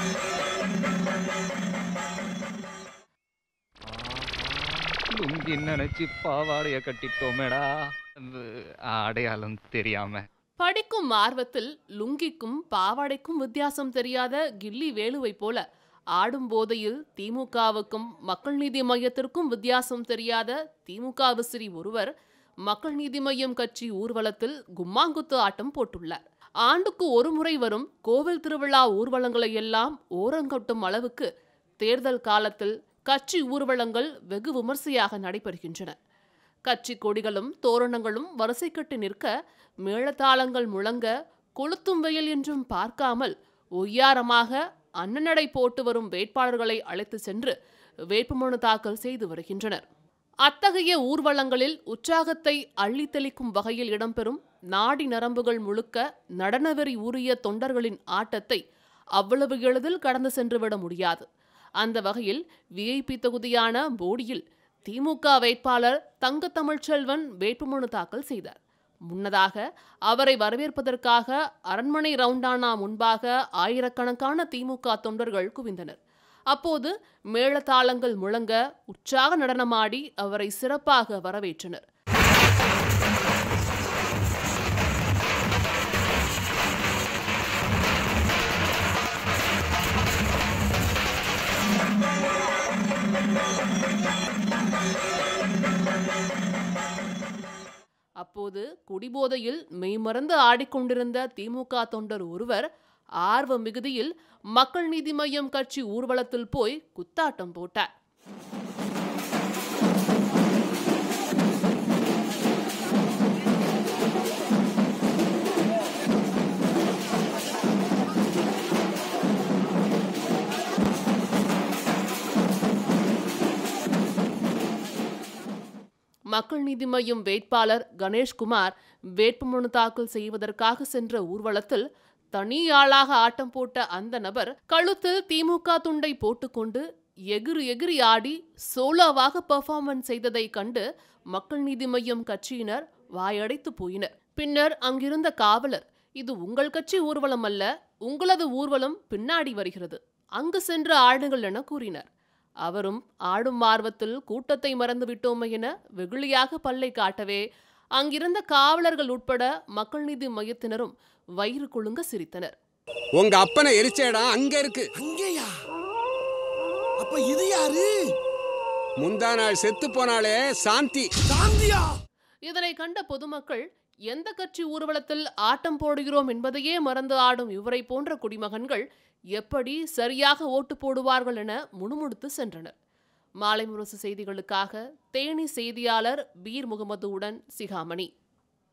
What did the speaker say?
லுங்கி நினைச்சு பாவாடைய கட்டிட்டோமேடா அடையாளம் தெரியாம படிக்கும் ஆர்வத்தில் லுங்கிக்கும் பாவாடைக்கும் வித்தியாசம் தெரியாத கில்லி வேலுவை போல ஆடும் போதையில் திமுகவுக்கும் மக்கள் நீதி மையத்திற்கும் வித்தியாசம் தெரியாத திமுக விசிறி ஒருவர் மக்கள் நீதி மையம் கட்சி ஊர்வலத்தில் கும்மாங்குத்து ஆட்டம் போட்டுள்ளார் ஆண்டுக்கு ஒரு முறை வரும் கோவில் திருவிழா ஊர்வலங்களை எல்லாம் ஓரங்கொட்டும் அளவுக்கு தேர்தல் காலத்தில் கட்சி ஊர்வலங்கள் வெகு விமர்சையாக நடைபெறுகின்றன கட்சி கொடிகளும் தோரணங்களும் வரிசை கட்டி நிற்க மேளதாளங்கள் முழங்க கொளுத்தும் வெயில் என்றும் பார்க்காமல் ஒய்யாரமாக அன்னநடை போட்டு வரும் வேட்பாளர்களை அழைத்து சென்று வேட்புமனு தாக்கல் செய்து வருகின்றனர் அத்தகைய ஊர்வலங்களில் உற்சாகத்தை அள்ளி தெளிக்கும் வகையில் இடம்பெறும் நாடி நரம்புகள் முழுக்க நடனவெறி ஊறிய தொண்டர்களின் ஆட்டத்தை அவ்வளவு எளிதில் கடந்து சென்றுவிட முடியாது அந்த வகையில் விஐபி தொகுதியான போடியில் திமுக வேட்பாளர் தங்க தமிழ்ச்செல்வன் வேட்புமனு தாக்கல் செய்தார் முன்னதாக அவரை வரவேற்பதற்காக அரண்மனை ரவுண்டானா முன்பாக ஆயிரக்கணக்கான திமுக தொண்டர்கள் குவிந்தனர் அப்போது மேளதாளங்கள் முழங்க உற்சாக நடனமாடி அவரை சிறப்பாக வரவேற்றனர் அப்போது குடிபோதையில் மெய்மறந்து ஆடிக்கொண்டிருந்த திமுக தொண்டர் ஒருவர் ஆர்வ மிகுதியில் மக்கள் நீதி மய்யம் கட்சி ஊர்வலத்தில் போய் குத்தாட்டம் போட்டார் மக்கள் நீதி மய்யம் வேட்பாளர் கணேஷ்குமார் வேட்புமனு தாக்கல் செய்வதற்காக சென்ற ஊர்வலத்தில் தனி ஆளாக ஆட்டம் போட்ட அந்த நபர் கழுத்தில் திமுக துண்டை போட்டுக்கொண்டு எகிரி எகிரி ஆடி சோலோவாக பெர்ஃபார்மன்ஸ் செய்ததை கண்டு மக்கள் நீதி மய்யம் கட்சியினர் வாயடைத்து போயினர் பின்னர் அங்கிருந்த காவலர் இது உங்கள் கட்சி ஊர்வலம் அல்ல உங்களது ஊர்வலம் பின்னாடி வருகிறது அங்கு சென்று ஆடுங்கள் என கூறினார் அவரும் ஆடும் ஆர்வத்தில் கூட்டத்தை மறந்து விட்டோமே என வெகுளியாக பல்லை காட்டவே அங்கிருந்த காவலர்கள் உட்பட மக்கள் நீதி மையத்தினரும் வயிறு குலுங்க சிரித்தனர் உங்க அப்பனை எரிச்ச இடம் அங்க இருக்கு அங்கேயா அப்ப இது யாரு முந்தா நாள் செத்து போனாலே சாந்தி சாந்தியா இதனை கண்ட பொதுமக்கள் எந்த கட்சி ஊர்வலத்தில் ஆட்டம் போடுகிறோம் என்பதையே மறந்து ஆடும் இவரை போன்ற குடிமகன்கள் எப்படி சரியாக ஓட்டு போடுவார்கள் என முணுமுணுத்து சென்றனர் மாலை முரசு செய்திகளுக்காக தேனி செய்தியாளர் பீர் முகமதுவுடன் சிகாமணி